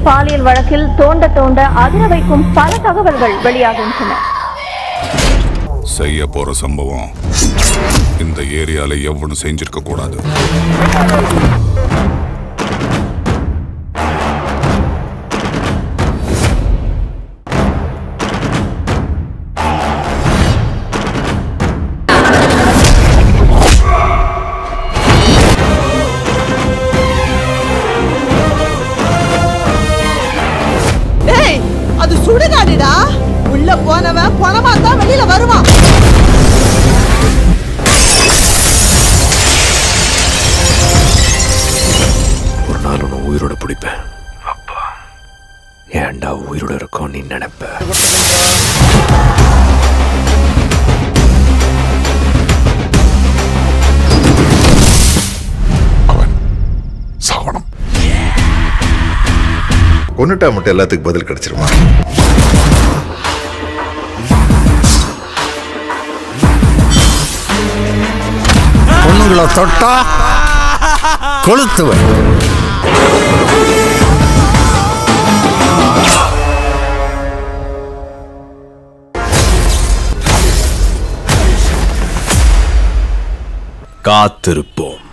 பாலியல் வழக்கில் தோண்ட தோண்ட அதிர வைக்கும் பல தகவல்கள் வெளியாகின்றன செய்ய போற சம்பவம் இந்த ஏரியால எவனும் செஞ்சிருக்க கூடாது டேய் அது சுடுகாடுடா உள்ள போனவன் பணமா தான் வெளியில வருவான் ஒரு நாள் உன்னை உயிரோட பிடிப்பேன் அப்பா ஏன்டா உயிரோட இருக்கோம் நீ நினைப்ப அவன் சாவണം கொன்னுட்டா மட்டும் எல்லாத்துக்கும் பதில் கிடைச்சிருமா பொண்ணுங்களை தொட்டா கொளுத்துவேன் காத்திருப்போம்